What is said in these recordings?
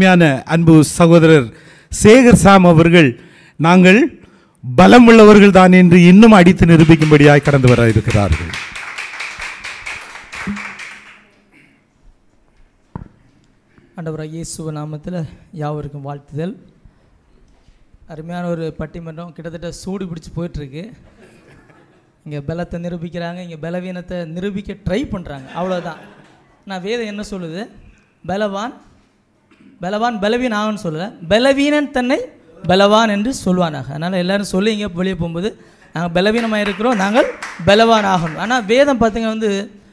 அருமையான அன்பு சகோதரர் சேகர் சாம் அவர்கள் நாங்கள் பலம் உள்ளவர்கள் தான் என்று இன்னும் அடித்து நிரூபிக்கும்படியாய் கடந்து வர இருக்கிறார்கள் ஆண்டவராக இயேசுவ நாமத்தில் யாவருக்கும் வாழ்த்துதல் அருமையான ஒரு பட்டிமன்றம் கிட்டத்தட்ட சூடு பிடிச்சி போயிட்டுருக்கு இங்கே பலத்தை நிரூபிக்கிறாங்க இங்கே பலவீனத்தை நிரூபிக்க ட்ரை பண்ணுறாங்க அவ்வளோதான் நான் வேதம் என்ன சொல்லுது பலவான் பலவான் பலவீன் ஆகும்னு சொல்லலை பலவீனன் தன்னை பலவான் என்று சொல்வானாக அதனால் எல்லாரும் சொல்லிங்க வெளியே போகும்போது நாங்கள் பலவீனமாக இருக்கிறோம் நாங்கள் பலவான் ஆகணும் ஆனால் வேதம் பார்த்தீங்க வந்து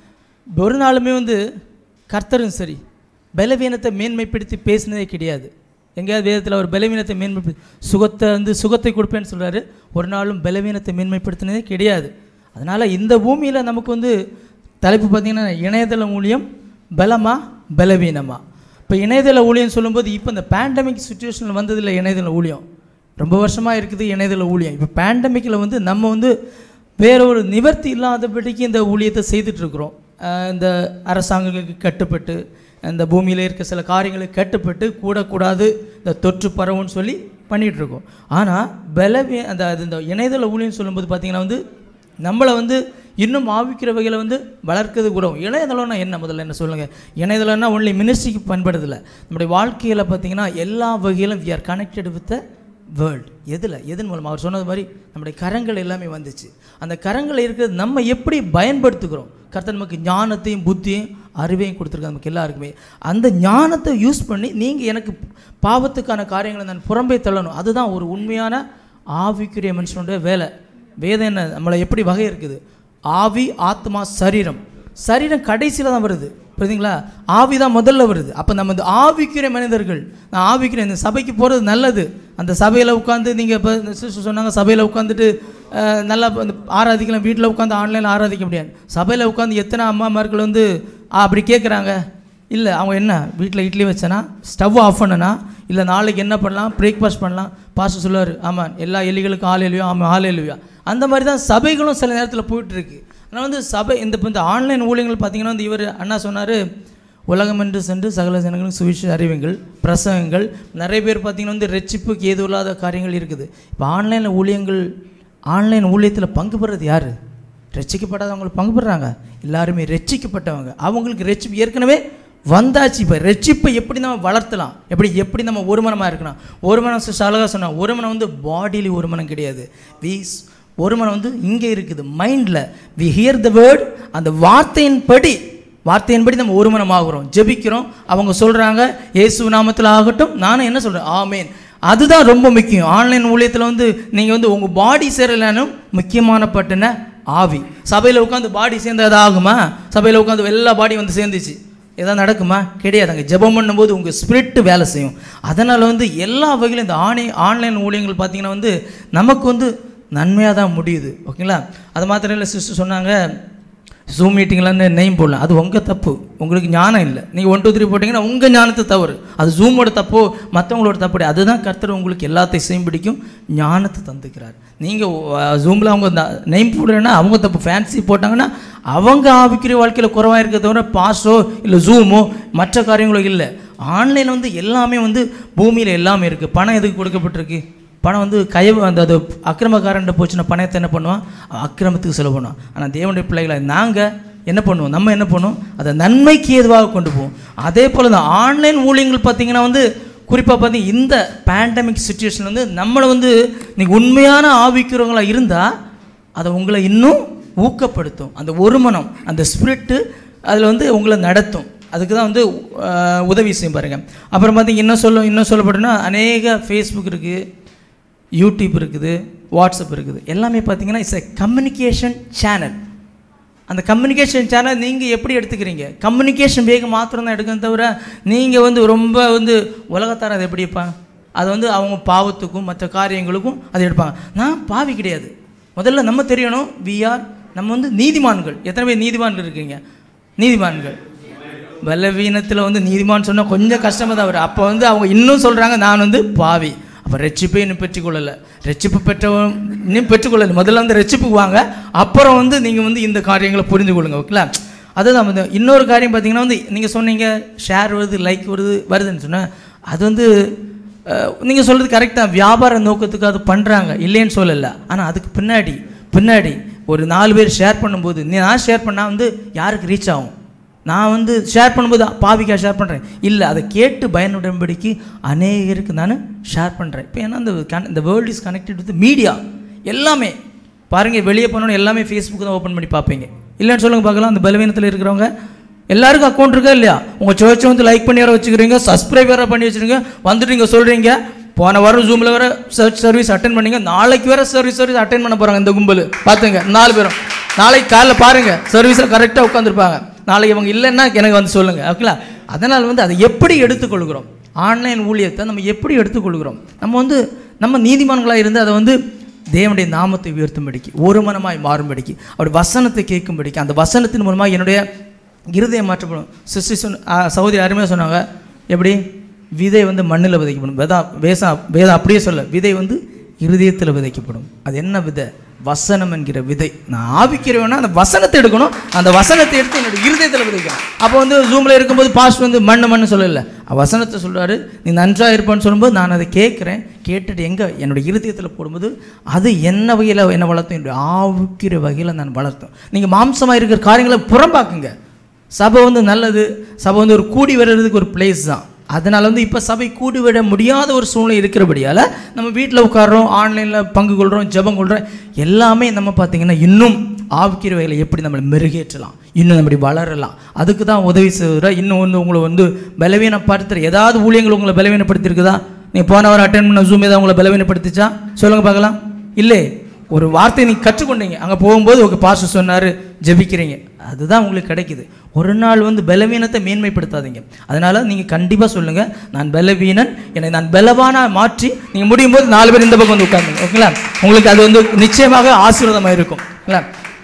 ஒரு நாளுமே வந்து கர்த்தரும் சரி பலவீனத்தை மேன்மைப்படுத்தி பேசினதே கிடையாது எங்கேயாவது வேதத்தில் ஒரு பலவீனத்தை மேன்மைப்படுத்தி சுகத்தை வந்து சுகத்தை கொடுப்பேன்னு சொல்கிறாரு ஒரு நாளும் பலவீனத்தை மேன்மைப்படுத்தினதே கிடையாது அதனால் இந்த பூமியில் நமக்கு வந்து தலைப்பு பார்த்திங்கன்னா இணையதள ஊழியம் பலமா பலவீனமா இப்போ இணையதள ஊழியம் சொல்லும்போது இப்போ இந்த பேண்டமிக் சுச்சுவேஷனில் வந்ததில்லை இணையதள ஊழியம் ரொம்ப வருஷமாக இருக்குது இணையதள ஊழியம் இப்போ பேண்டமிக்கில் வந்து நம்ம வந்து வேற ஒரு நிவர்த்தி இல்லாதபடிக்கு இந்த ஊழியத்தை செய்துட்ருக்குறோம் இந்த அரசாங்கங்களுக்கு கட்டுப்பட்டு இந்த பூமியில் இருக்க சில காரியங்களுக்கு கட்டுப்பட்டு கூடக்கூடாது இந்த தொற்று பரவும்னு சொல்லி பண்ணிகிட்டு இருக்கோம் ஆனால் பலவே அந்த அது இந்த இணையதள ஊழியம் சொல்லும்போது பார்த்திங்கன்னா வந்து நம்மளை வந்து இன்னும் ஆவிக்கிற வகையில் வந்து வளர்க்கிறது கூட இணையதளம்னா என்ன முதல்ல என்ன சொல்லுங்கள் இணையதளம்னா ஒன்லி மினிஸ்ட்ரிக்கு பயன்படுறதில்ல நம்முடைய வாழ்க்கையில் பார்த்திங்கன்னா எல்லா வகையிலும் we are connected with the world எதில் எதன் மூலமாக அவர் சொன்னது மாதிரி நம்முடைய கரங்கள் எல்லாமே வந்துச்சு அந்த கரங்கள் இருக்கிறது நம்ம எப்படி பயன்படுத்துகிறோம் கர்த்தர் நமக்கு ஞானத்தையும் புத்தியும் அறிவையும் கொடுத்துருக்காங்க நமக்கு எல்லாருக்குமே அந்த ஞானத்தை யூஸ் பண்ணி நீங்கள் எனக்கு பாவத்துக்கான காரியங்களை நான் புறம்பே தள்ளணும் அதுதான் ஒரு உண்மையான ஆவிக்குரிய மனுஷனுடைய வேலை வேதம் என்ன நம்மளை எப்படி வகை இருக்குது ஆவி ஆத்மா சரீரம் சரீரம் கடைசியில் தான் வருது புரியுதுங்களா ஆவி தான் முதல்ல வருது அப்போ நம்ம இந்த ஆவிக்குரிய மனிதர்கள் நான் ஆவிக்குரிய இந்த சபைக்கு போகிறது நல்லது அந்த சபையில் உட்காந்து நீங்கள் இப்போ இந்த சிஸ்டர் சொன்னாங்க சபையில் உட்காந்துட்டு அஹ், நல்லா இந்த ஆராதிக்கலாம் வீட்டில் உட்காந்து ஆன்லைனில் ஆராதிக்க முடியாது சபையில் உட்காந்து எத்தனை அம்மாமார்கள் வந்து ஆ, அப்படி கேட்குறாங்க இல்லை அவங்க என்ன வீட்டில் இட்லி வச்சனா ஸ்டவ் ஆஃப் பண்ணனா இல்லை நாளைக்கு என்ன பண்ணலாம் பிரேக்ஃபாஸ்ட் பண்ணலாம் பாஸ்டர் சொல்லுவார் ஆமாம் எல்லா எலிகளுக்கும் ஆள் எழுவியா ஆமாம் ஆள் எழுவியா அந்த மாதிரி தான் சபைகளும் சில நேரத்தில் போயிட்டுருக்கு ஆனால் வந்து சபை இந்த இப்போ இந்த ஆன்லைன் ஊழியங்கள் பார்த்தீங்கன்னா வந்து இவர் அண்ணா சொன்னார் உலகம் என்று சென்று சகல ஜனங்களும் சுவிச அறிவுங்கள் பிரசவங்கள் நிறைய பேர் பார்த்தீங்கன்னா வந்து ரெச்சிப்புக்கு ஏது இல்லாத காரியங்கள் இருக்குது இப்போ ஆன்லைனில் ஊழியங்கள் ஆன்லைன் ஊழியத்தில் பங்கு பெறது யார் ரட்சிக்கப்படாதவங்களுக்கு பங்கு பெறுறாங்க எல்லாருமே ரட்சிக்கப்பட்டவங்க அவங்களுக்கு ரட்சிப்பு ஏற்கனவே வந்தாச்சு இப்போ ரட்சிப்பை எப்படி நம்ம வளர்த்தலாம் எப்படி எப்படி நம்ம ஒருமனமாக இருக்கலாம் ஒருமனம் சிஸ்டர் அழகாக சொன்னால் ஒருமனம் வந்து பாடியில ஒருமனம் கிடையாது வி ஒருமனம் வந்து இங்கே இருக்குது மைண்டில் வி ஹியர் த வேர்ட் அந்த வார்த்தையின்படி வார்த்தையின்படி நம்ம ஒருமனம் ஆகுறோம் ஜெபிக்கிறோம் அவங்க சொல்கிறாங்க இயேசு நாமத்தில் ஆகட்டும் நானும் என்ன சொல்கிறேன் ஆமேன் அதுதான் ரொம்ப முக்கியம் ஆன்லைன் ஊழியத்தில் வந்து நீங்கள் வந்து உங்கள் பாடி சேரலானும் முக்கியமான பட்டுன ஆவி சபையில் உட்காந்து பாடி சேர்ந்தா அது ஆகுமா சபையில் உட்காந்து எல்லா பாடி வந்து சேர்ந்துச்சு எதாவது நடக்குமா கிடையாதுங்க ஜெபம் பண்ணும்போது உங்கள் ஸ்பிரிட்டு வேலை செய்யும் அதனால் வந்து எல்லா வகையிலும் இந்த ஆணை ஆன்லைன் ஊழியங்கள் பார்த்தீங்கன்னா வந்து நமக்கு வந்து நன்மையாக தான் முடியுது ஓகேங்களா அது மாத்திரம் இல்லை சிஸ்டர் சொன்னாங்க ஜூம் மீட்டிங்லன்னு நெய்ம் போடலாம் அது உங்கள் தப்பு உங்களுக்கு ஞானம் இல்லை நீங்கள் ஒன் டூ த்ரீ போட்டிங்கன்னா உங்கள் ஞானத்தை தவறு அது ஜூமோட தப்போ மற்றவங்களோட தப்பு கிடையாது. அதுதான் கர்த்தர் உங்களுக்கு எல்லாத்தையும் செய்யும் பிடிக்கும் ஞானத்தை தந்துக்கிறார் நீங்கள் ஜூமில் அவங்க நெய்ம் போடுறேன்னா அவங்க தப்பு ஃபேன்சி போட்டாங்கன்னா அவங்க ஆவிக்கிற வாழ்க்கையில் குறவாக இருக்க தவிர பாஸோ இல்லை ஜூமோ மற்ற காரியங்களோ இல்லை ஆன்லைனில் வந்து எல்லாமே வந்து பூமியில் எல்லாமே இருக்குது பணம் எதுக்கு கொடுக்கப்பட்டிருக்கு பணம் வந்து கயவு அந்த அது அக்கிரமக்காரன்ட்ட போச்சுன்னா பணத்தை என்ன பண்ணுவான் அவன் அக்கிரமத்துக்கு செலவு பண்ணுவான் ஆனால் தேவனுடைய பிள்ளைகளை நாங்கள் என்ன பண்ணுவோம் நம்ம என்ன பண்ணுவோம் அதை நன்மைக்கு ஏதுவாக கொண்டு போவோம் அதே போல் தான் ஆன்லைன் ஊழியங்கள் பார்த்தீங்கன்னா வந்து குறிப்பாக பார்த்தீங்க இந்த பேண்டமிக் சுச்சுவேஷன் வந்து நம்மளை வந்து நீங்கள் உண்மையான ஆவிக்கிறவங்களாக இருந்தால் அதை உங்களை இன்னும் ஊக்கப்படுத்தும் அந்த ஒருமனம் அந்த ஸ்பிரிட்டு அதில் வந்து உங்களை நடத்தும் அதுக்கு தான் வந்து அஹ், உதவி செய்யும் பாருங்க அப்புறம் பார்த்தீங்க இன்னும் சொல்ல இன்னும் சொல்லப்பட்டோன்னா அநேக ஃபேஸ்புக் இருக்குது யூடியூப் இருக்குது வாட்ஸ்அப் இருக்குது எல்லாமே பார்த்தீங்கன்னா இட்ஸ் எ கம்யூனிகேஷன் சேனல் அந்த கம்யூனிகேஷன் சேனல் நீங்கள் எப்படி எடுத்துக்கிறீங்க கம்யூனிகேஷன் வேகம் மாத்திரம் தான் எடுக்கணும் தவிர நீங்கள் வந்து ரொம்ப வந்து உலகத்தார அதை எப்படி இருப்பாங்க அது வந்து அவங்க பாவத்துக்கும் மற்ற காரியங்களுக்கும் அதை எடுப்பாங்க நான் பாவி கிடையாது முதல்ல நம்ம தெரியணும் வி ஆர் நம்ம வந்து நீதிமான்கள் எத்தனை பேர் நீதிமான்கள் இருக்கீங்க நீதிமான்கள் பலவீனத்தில் வந்து நீதிமான் சொன்னால் கொஞ்சம் கஷ்டமாக தான் வரும் அப்போ வந்து அவங்க இன்னும் சொல்கிறாங்க நான் வந்து பாவி அப்போ ரெச்சிப்பே இன்னும் பெற்றுக்கொள்ளலை ரெச்சிப்பு பெற்றவன் இன்னும் பெற்றுக்கொள்ளலை முதல்ல வந்து ரெச்சிப்புக்கு வாங்க அப்புறம் வந்து நீங்கள் வந்து இந்த காரியங்களை புரிந்து கொள்ளுங்க ஓகேங்களா அதுதான் வந்து இன்னொரு காரியம் பார்த்தீங்கன்னா வந்து நீங்கள் சொன்னீங்க ஷேர் வருது லைக் வருது வருதுன்னு சொன்னேன் அது வந்து நீங்கள் சொல்கிறது கரெக்ட் தான் வியாபார நோக்கத்துக்கு அது பண்ணுறாங்க இல்லைன்னு சொல்லலை ஆனால் அதுக்கு பின்னாடி பின்னாடி ஒரு நாலு பேர் ஷேர் பண்ணும்போது நீ நான் ஷேர் பண்ணால் வந்து யாருக்கு ரீச் ஆகும் நான் வந்து ஷேர் பண்ணும்போது பாவிக்கா ஷேர் பண்ணுறேன் இல்லை அதை கேட்டு பயனுடன்படிக்கு அநேகருக்கு நான் ஷேர் பண்ணுறேன் இப்போ ஏன்னா இந்த கன் இந்த world is connected with media எல்லாமே பாருங்கள் வெளியே போனோன்னு எல்லாமே ஃபேஸ்புக் தான் ஓப்பன் பண்ணி பார்ப்பீங்க இல்லைன்னு சொல்லுங்க பார்க்கலாம் அந்த பலவீனத்தில் இருக்கிறவங்க எல்லாருக்கும் அக்கௌண்ட் இருக்கா இல்லையா உங்கள் சர்ச்சை வந்து லைக் பண்ணி வர வச்சுக்கிறீங்க சப்ஸ்கிரைப் வேற பண்ணி வச்சுருங்க வந்துட்டு நீங்கள் சொல்கிறீங்க போன வாரம் ஜூமில் வேற சர்ச் சர்வீஸ் அட்டன் பண்ணீங்க நாளைக்கு வேற சர்வீஸ் சர்வீஸ் அட்டன் பண்ண போகிறாங்க இந்த கும்பல் பார்த்துங்க நாலு பேரும் நாளைக்கு காலைல பாருங்கள் சர்வீஸில் கரெக்டாக உட்காந்துருப்பாங்க நாளைக்கு இவங்க இல்லைன்னா எனக்கு வந்து சொல்லுங்கள் ஓகேங்களா அதனால் வந்து அதை எப்படி எடுத்துக்கொள்கிறோம் ஆன்லைன் ஊழியத்தை நம்ம எப்படி எடுத்துக்கொள்கிறோம் நம்ம வந்து நம்ம நீதிமான்களாக இருந்து அதை வந்து தேவனுடைய நாமத்தை உயர்த்தும்படிக்கு ஒரு மனமாய் மாறும்படிக்கு அப்படி வசனத்தை கேட்கும்படிக்கு அந்த வசனத்தின் மூலமாக என்னுடைய இருதயம் மாற்றப்படும் சிஸ்டி சொன்ன ஆ, சகோதரி அருமையாக சொன்னாங்க எப்படி விதை வந்து மண்ணில் விதைக்கப்படும் வேதா வேசா வேதம் அப்படியே சொல்ல விதை வந்து இருதயத்தில் விதைக்கப்படும் அது என்ன விதை வசனம் என்கிற விதை நான் ஆவிக்கிறவனா அந்த வசனத்தை எடுக்கணும் அந்த வசனத்தை எடுத்து என்னோட இருதயத்தில் விதைக்கணும் அப்போ வந்து ஜூமில் இருக்கும்போது பாஸ்ட் வந்து மண்ணு மண்ணு சொல்லல வசனத்தை சொல்றாரு நீ நன்றாக இருப்பான்னு சொல்லும்போது நான் அதை கேட்குறேன் கேட்டுட்டு எங்கே என்னோட இருதயத்தில் போடும்போது அது என்ன வகையில் என்ன வளர்த்தும் என்னுடைய ஆவிக்கிற வகையில் நான் வளர்த்தோம் நீங்கள் மாம்சமாக இருக்கிற காரியங்களை புறம்பாக்குங்க சபை வந்து நல்லது சபை வந்து ஒரு கூடி வர்றதுக்கு ஒரு பிளேஸ் தான் அதனால் வந்து இப்போ சபை கூடி விட முடியாத ஒரு சூழ்நிலை இருக்கிறபடியால் நம்ம வீட்டில் உட்கார்றோம் ஆன்லைனில் பங்கு கொள்கிறோம் ஜெபம் கொள்கிறோம் எல்லாமே நம்ம பார்த்திங்கன்னா இன்னும் ஆவிக்கிற வகையில் எப்படி நம்மளை மெருகேற்றலாம் இன்னும் நம்ம வளரலாம் அதுக்கு தான் உதவி செய்கிற இன்னும் வந்து உங்களை வந்து பலவீனப்படுத்துகிற ஏதாவது ஊழியங்கள் உங்களை பலவீனப்படுத்தியிருக்குதா நீங்கள் போன வாரம் அட்டன் பண்ண ஜூம் ஏதாவது உங்களை பலவீனப்படுத்திச்சா சொல்லுங்கள் பார்க்கலாம் இல்லை ஒரு வார்த்தையை நீங்கள் கற்றுக்கொண்டீங்க அங்கே போகும்போது உங்கள் பாஸ்டர் சொன்னார் ஜெபிக்கிறீங்க அதுதான் உங்களுக்கு கிடைக்குது ஒரு நாள் வந்து பலவீனத்தை மேன்மைப்படுத்தாதீங்க அதனால் நீங்கள் கண்டிப்பாக சொல்லுங்கள் நான் பலவீனன் என்னை நான் பலவானா மாற்றி நீங்கள் முடியும் போது நாலு பேர் இந்த பக்கம் வந்து உட்காருங்க ஓகேங்களா உங்களுக்கு அது வந்து நிச்சயமாக ஆசீர்வாதமாக இருக்கும் ஓகேங்களா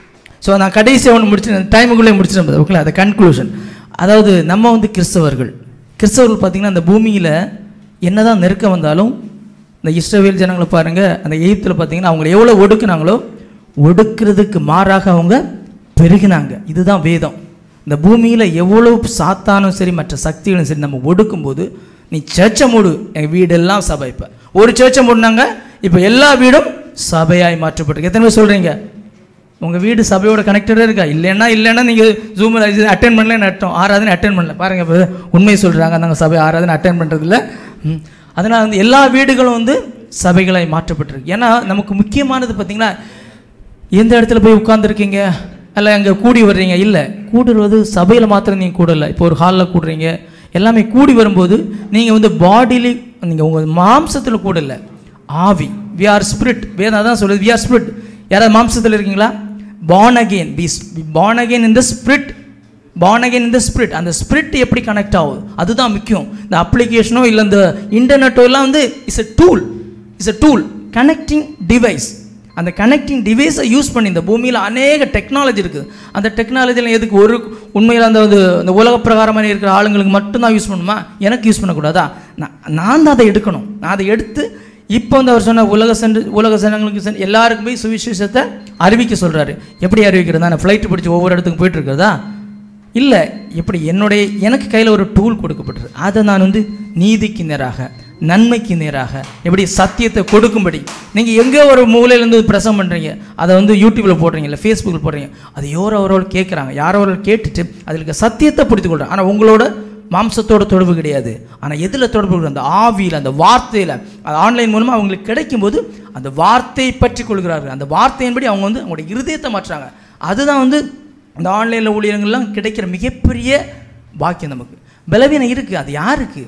ஸோ நான் கடைசியாக ஒன்று முடிச்சு டைமுக்குள்ளே முடிச்சிடும் ஓகேங்களா அது கன்க்ளூஷன் அதாவது நம்ம வந்து கிறிஸ்தவர்கள் கிறிஸ்தவர்கள் பார்த்திங்கன்னா அந்த பூமியில் என்னதான் நெருக்கம் வந்தாலும் இந்த இஸ்ரவேல் ஜனங்களை பாருங்கள் அந்த எகிப்தில் பார்த்தீங்கன்னா அவங்களை எவ்வளோ ஒடுக்குனாங்களோ ஒடுக்கிறதுக்கு மாறாக அவங்க பெருகினாங்க இதுதான் வேதம் இந்த பூமியில் எவ்வளோ சாத்தானும் சரி மற்ற சக்திகளும் சரி நம்ம ஒடுக்கும்போது நீ சர்ச்சை மூடு எங்கள் வீடெல்லாம் சபை இப்போ ஒரு சர்ச்சை மூடினாங்க இப்போ எல்லா வீடும் சபையாய் மாற்றப்பட்டிருக்கு எத்தனை பேர் சொல்கிறீங்க உங்கள் வீடு சபையோட கனெக்டடாக இருக்கா இல்லைன்னா இல்லைன்னா நீங்கள் ஜூமில் அட்டன் பண்ணலன்னு அர்த்தம் ஆராதனை அட்டன் பண்ணல பாருங்கள் இப்போ உண்மை சொல்கிறாங்க நாங்கள் சபை ஆராதனை அட்டன் பண்ணுறதில்ல அதனால் வந்து எல்லா வீடுகளும் வந்து சபைகளாய் மாற்றப்பட்டிருக்கு ஏன்னா நமக்கு முக்கியமானது பார்த்தீங்கன்னா எந்த இடத்துல போய் உட்காந்துருக்கீங்க அல்ல அங்கே கூடி வர்றீங்க இல்லை கூடுறது சபையில் மாத்திரம் நீங்கள் கூடல இப்போ ஒரு ஹாலில் கூடுறீங்க எல்லாமே கூடி வரும்போது நீங்கள் வந்து பாடியிலே நீங்கள் உங்கள் மாம்சத்தில் கூட இல்லை ஆவி வி ஆர் ஸ்பிரிட் வேதம் அதான் சொல்லுது வி ஆர் ஸ்பிரிட் யாராவது மாம்சத்தில் இருக்கீங்களா born again be born again in the spirit born again in the spirit அந்த ஸ்பிரிட் எப்படி கனெக்ட் ஆகுது அதுதான் முக்கியம் இந்த அப்ளிகேஷனோ இல்லை இந்த இன்டர்நெட்டோ எல்லாம் வந்து is a tool is a tool connecting device அந்த கனெக்டிங் டிவைஸை யூஸ் பண்ணி இந்த பூமியில் அநேக டெக்னாலஜி இருக்குது அந்த டெக்னாலஜியில் எதுக்கு ஒரு உண்மையில் அந்த வந்து இந்த உலக பிரகாரமாக இருக்கிற ஆளுங்களுக்கு மட்டும்தான் யூஸ் பண்ணுமா எனக்கு யூஸ் பண்ணக்கூடாதா நான் நான் தான் அதை எடுக்கணும் நான் அதை எடுத்து இப்போ வந்து அவர் சொன்ன உலக சென்று உலக ஜனங்களுக்கு சென்று எல்லாருக்கும் போய் சுவிசேஷத்தை அறிவிக்க சொல்கிறாரு எப்படி அறிவிக்கிறதா நான் ஃப்ளைட்டு பிடிச்சி ஒவ்வொரு இடத்துக்கும் போயிட்டு இருக்கிறதா இல்லை எப்படி என்னுடைய எனக்கு கையில் ஒரு டூல் கொடுக்கப்பட்டிருக்கு அதை நான் வந்து நீதிக்கு நேராக நன்மைக்கு நேராக எப்படி சத்தியத்தை கொடுக்கும்படி நீங்கள் எங்கே ஒரு மூலையிலேருந்து பிரசவம் பண்ணுறீங்க அதை வந்து யூடியூப்பில் போடுறீங்க இல்லை ஃபேஸ்புக்கில் போடுறீங்க அது யாரோ அவரோட கேட்குறாங்க யாரோ அவரோட கேட்டுட்டு அதில் இருக்க சத்தியத்தை புரிந்து கொள்கிறாங்க ஆனால் உங்களோட மாம்சத்தோட தொடர்பு கிடையாது ஆனால் எதில் தொடர்பு கொள்கிறது? அந்த ஆவியில் அந்த வார்த்தையில் அது ஆன்லைன் மூலமாக அவங்களுக்கு கிடைக்கும்போது அந்த வார்த்தையை பற்றி கொள்கிறார்கள் அந்த வார்த்தையின்படி அவங்க வந்து அவங்களுடைய இருதயத்தை மாற்றுறாங்க அதுதான் வந்து இந்த ஆன்லைனில் ஊழியர்கள்லாம் கிடைக்கிற மிகப்பெரிய பாக்கியம் நமக்கு பலவீனம் இருக்குது அது யாருக்கு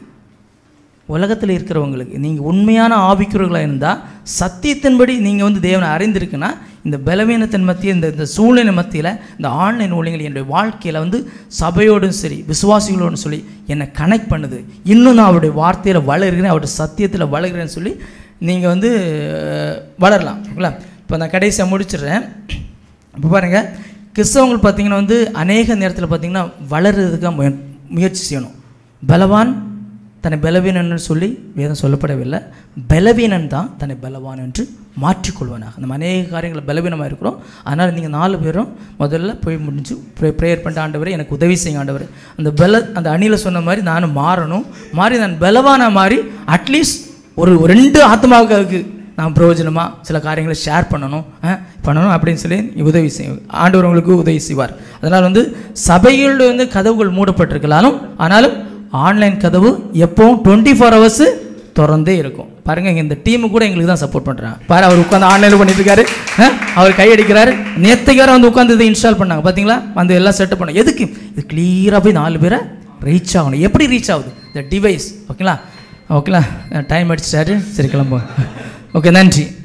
உலகத்தில் இருக்கிறவங்களுக்கு நீங்கள் உண்மையான ஆவிக்குறவர்களாக இருந்தால் சத்தியத்தின்படி நீங்கள் வந்து தேவனை அறிந்திருக்குன்னா இந்த பலவீனத்தின் மத்திய இந்த இந்த சூழ்நிலை மத்தியில் இந்த ஆன்லைன் ஊழியர்கள் என்னுடைய வாழ்க்கையில் வந்து சபையோடும் சரி விசுவாசிகளோடும் சொல்லி என்னை கனெக்ட் பண்ணுது இன்னும் நான் அவருடைய வார்த்தையில் வளர்கிறேன் அவருடைய சத்தியத்தில் வளர்கிறேன்னு சொல்லி நீங்கள் வந்து அஹ், வளரலாம் ஓகேங்களா இப்போ நான் கடைசியாக முடிச்சிடுறேன் இப்போ பாருங்கள் கிறிஸ்தவங்கள் பார்த்தீங்கன்னா வந்து அநேக நேரத்தில் பார்த்தீங்கன்னா வளர்கிறதுக்காக முய முயற்சி செய்யணும் பலவான் தன்னை பலவீனன்னு சொல்லி வேதம் சொல்லப்படவில்லை பலவீனன் தான் தன்னை பலவான் என்று மாற்றிக்கொள்வானாக நம்ம அநேக காரியங்களில் பலவீனமாக இருக்கிறோம் அதனால் நீங்கள் நாலு பேரும் முதல்ல போய் முடிஞ்சு ப்ரே ப்ரேயர் பண்ணிட்டு ஆண்டவரே எனக்கு உதவி செய்யுங்க ஆண்டவர் அந்த பல அந்த அணியில் சொன்ன மாதிரி நானும் மாறணும் மாறி நான் பலவானா மாறி அட்லீஸ்ட் ஒரு ஒரு ரெண்டு ஆத்மாவுக்கு நான் பிரயோஜனமாக சில காரியங்களை ஷேர் பண்ணணும் அஹ், பண்ணணும் அப்படின்னு சொல்லி உதவி செய்யும் ஆண்டவர் உங்களுக்கு உதவி செய்வார் அதனால் வந்து சபைகளில் வந்து கதவுகள் மூடப்பட்டிருக்கலாலும் ஆனாலும் ஆன்லைன் கதவு எப்பவும் டுவெண்ட்டி ஃபோர் ஹவர்ஸு திறந்தே இருக்கும் பாருங்க இங்க இந்த டீமு கூட எங்களுக்கு தான் சப்போர்ட் பண்ணுறாங்க பாரு அவர் உட்காந்து ஆன்லைனில் பண்ணிட்டு இருக்காரு அஹ், அவர் கையடிக்கிறாரு நேற்றுக்கார வந்து உட்காந்து இதை இன்ஸ்டால் பண்ணாங்க பார்த்தீங்களா வந்து எல்லாம் செட்டப் பண்ண எதுக்கு இது கிளியராக போய் நாலு பேரை ரீச் ஆகணும் எப்படி ரீச் ஆகுது இந்த டிவைஸ் ஓகேங்களா ஓகேங்களா டைம் அடிச்சிட்டாரு சரி கிளம்புவோம் ஓகே நன்றி